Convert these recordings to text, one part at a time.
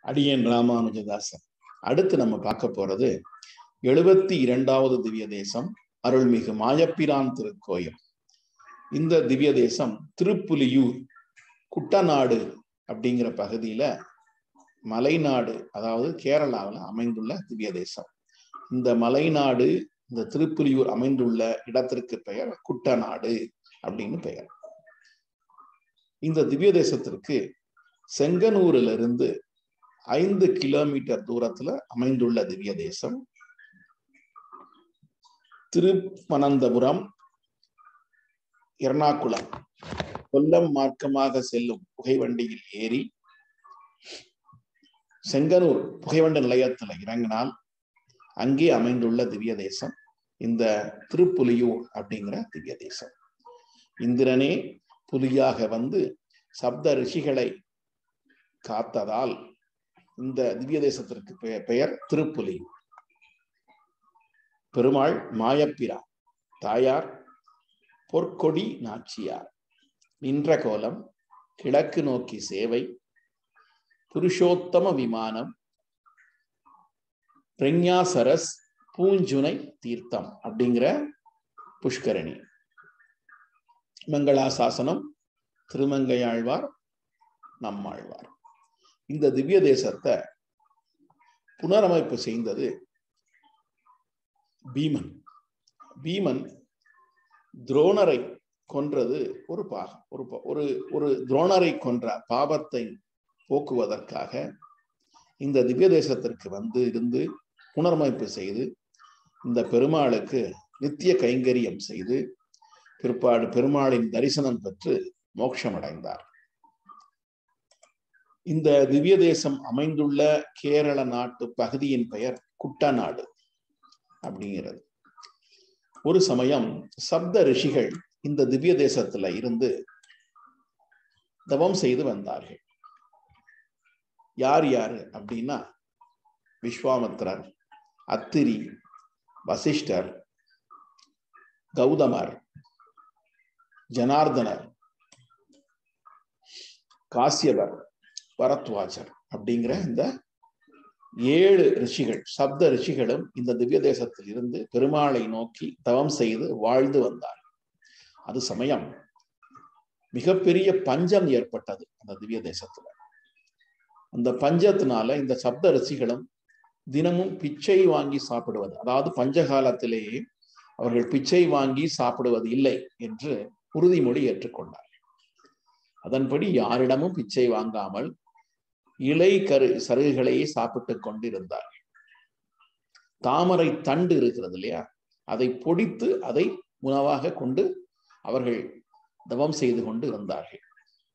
அடியன் ராமானுஜதாசன் அடுத்து நம்ம பார்க்க போறது எழுபத்தி இரண்டாவது திவ்ய தேசம் அருள்மிகு மாயப்பிரான் திருக்கோயில் இந்த திவ்ய தேசம் திருப்புலியூர் குட்டநாடு அப்படிங்கிற பகுதியில மலைநாடு அதாவது கேரளாவில் அமைந்துள்ள திவ்ய தேசம் இந்த மலைநாடு இந்த திருப்புலியூர் அமைந்துள்ள இடத்திற்கு பெயர் குட்டநாடு அப்படின்னு பெயர் இந்த திவ்ய தேசத்திற்கு செங்கனூரிலிருந்து ஐந்து கிலோமீட்டர் தூரத்துல அமைந்துள்ள திவ்ய தேசம் திருவனந்தபுரம் எர்ணாகுளம் கொல்லம் மார்க்கமாக செல்லும் புகைவண்டியில் ஏறி செங்கனூர் புகைவண்டி நிலையத்துல இறங்கினால் அங்கே அமைந்துள்ள திவ்ய தேசம் இந்த திருப்புலியூர் அப்படிங்கிற திவ்ய தேசம் இந்திரனே புலியாக வந்து சப்த ரிஷிகளை காத்ததால் இந்த திவ்ய தேசத்திற்கு பெயர் பெயர் திருப்புலி பெருமாள் மாயப்பிரா தாயார் பொற்கொடி நாச்சியார் நின்ற கோலம் கிழக்கு நோக்கி சேவை புருஷோத்தம விமானம் பிரஞ்ஞாசரஸ் பூஞ்சுனை தீர்த்தம் அப்படிங்கிற புஷ்கரணி மங்களாசாசனம் திருமங்கையாழ்வார் நம்மாழ்வார் இந்த திவ்ய தேசத்தை புனரமைப்பு செய்தது பீமன் பீமன் துரோணரை கொன்றது ஒரு பாகம் ஒரு ஒரு ஒரு துரோணரை கொன்ற பாபத்தை போக்குவதற்காக இந்த திவ்ய தேசத்திற்கு வந்து இருந்து புனரமைப்பு செய்து இந்த பெருமாளுக்கு நித்திய கைங்கரியம் செய்து பிற்பாடு பெருமாளின் தரிசனம் பெற்று மோட்சமடைந்தார் இந்த திவ்ய தேசம் அமைந்துள்ள கேரள நாட்டு பகுதியின் பெயர் குட்டநாடு அப்படிங்கிறது ஒரு சமயம் சப்த ரிஷிகள் இந்த திவ்ய தேசத்துல இருந்து தவம் செய்து வந்தார்கள் யார் யாரு அப்படின்னா விஸ்வாமித்திரர் அத்திரி வசிஷ்டர் கௌதமர் ஜனார்தனர் காசியவர் பரத்வாஜர் அப்படிங்கிற இந்த ஏழு ரிஷிகள் சப்த ரிஷிகளும் இந்த திவ்ய தேசத்தில் இருந்து பெருமாளை நோக்கி தவம் செய்து வாழ்ந்து வந்தார் அது சமயம் மிகப்பெரிய பஞ்சம் ஏற்பட்டது அந்த திவ்ய தேசத்துல அந்த பஞ்சத்தினால இந்த சப்த ரிஷிகளும் தினமும் பிச்சை வாங்கி சாப்பிடுவது அதாவது பஞ்சகாலத்திலேயே அவர்கள் பிச்சை வாங்கி சாப்பிடுவது இல்லை என்று உறுதிமொழி ஏற்றுக்கொண்டார் அதன்படி யாரிடமும் பிச்சை வாங்காமல் இலை கரு சருகுகளையே சாப்பிட்டு கொண்டு இருந்தார்கள் தாமரை தண்டு இருக்கிறது இல்லையா அதை பொடித்து அதை உணவாக கொண்டு அவர்கள் தவம் செய்து கொண்டு இருந்தார்கள்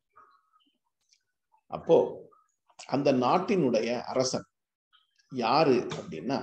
அப்போ அந்த நாட்டினுடைய அரசன் யாரு அப்படின்னா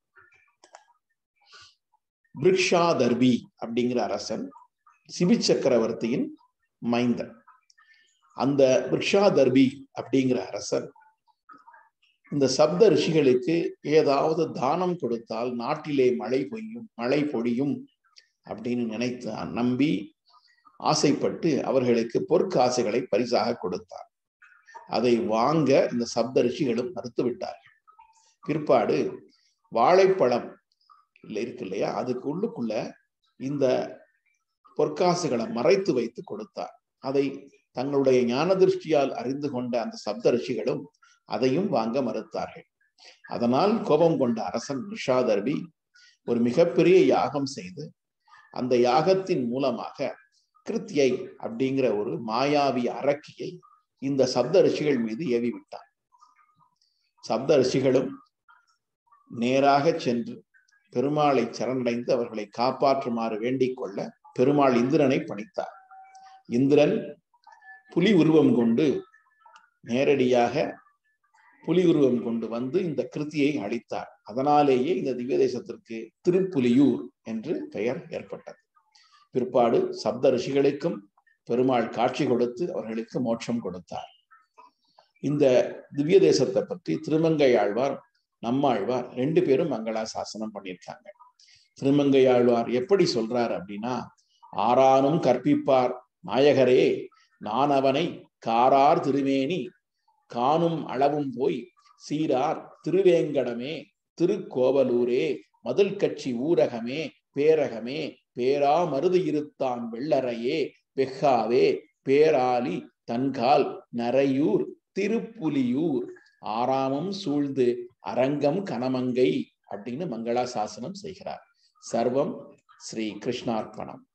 பிரிக்ஷாதர்பி அப்படிங்கிற அரசன் சிபி சக்கரவர்த்தியின் மைந்தன் அந்த பிரிக்ஷாதர்பி அப்படிங்கிற அரசர் இந்த சப்த ரிஷிகளுக்கு ஏதாவது தானம் கொடுத்தால் நாட்டிலே மழை பொய்யும் மழை பொழியும் அப்படின்னு நினைத்து நம்பி ஆசைப்பட்டு அவர்களுக்கு பொற்காசுகளை பரிசாக கொடுத்தார் அதை வாங்க இந்த சப்த ரிஷிகளும் மறுத்து விட்டார்கள் பிற்பாடு வாழைப்பழம் இருக்கு இல்லையா அதுக்கு உள்ளுக்குள்ள இந்த பொற்காசுகளை மறைத்து வைத்து கொடுத்தார் அதை தங்களுடைய ஞான திருஷ்டியால் அறிந்து கொண்ட அந்த சப்த ரிஷிகளும் அதையும் வாங்க மறுத்தார்கள் அதனால் கோபம் கொண்ட அரசன் ரிஷாதர்பி ஒரு மிகப்பெரிய யாகம் செய்து அந்த யாகத்தின் மூலமாக கிருத்தியை அப்படிங்கிற ஒரு மாயாவி அரக்கியை இந்த சப்த ரிஷிகள் மீது ஏவி விட்டான் சப்த ரிஷிகளும் நேராக சென்று பெருமாளை சரணடைந்து அவர்களை காப்பாற்றுமாறு வேண்டிக் கொள்ள பெருமாள் இந்திரனை பணித்தார் இந்திரன் புலி உருவம் கொண்டு நேரடியாக புலி உருவம் கொண்டு வந்து இந்த கிருத்தியை அளித்தார் அதனாலேயே இந்த திவ்ய தேசத்திற்கு திருப்புலியூர் என்று பெயர் ஏற்பட்டது பிற்பாடு சப்த ரிஷிகளுக்கும் பெருமாள் காட்சி கொடுத்து அவர்களுக்கு மோட்சம் கொடுத்தார் இந்த திவ்ய தேசத்தை பற்றி திருமங்கை ஆழ்வார் நம்மாழ்வார் ரெண்டு பேரும் மங்களா சாசனம் பண்ணியிருக்காங்க திருமங்கை ஆழ்வார் எப்படி சொல்றார் அப்படின்னா ஆறானும் கற்பிப்பார் நாயகரே நான் அவனை காரார் திருமேனி காணும் அளவும் போய் சீரார் திருவேங்கடமே திருக்கோவலூரே மதில் கட்சி ஊரகமே பேரகமே பேரா மருது இருத்தான் வெள்ளறையே வெக்காவே பேராலி தன்கால் நரையூர் திருப்புலியூர் ஆறாமம் சூழ்ந்து அரங்கம் கனமங்கை அப்படின்னு மங்களாசாசனம் செய்கிறார் சர்வம் ஸ்ரீ கிருஷ்ணார்ப்பணம்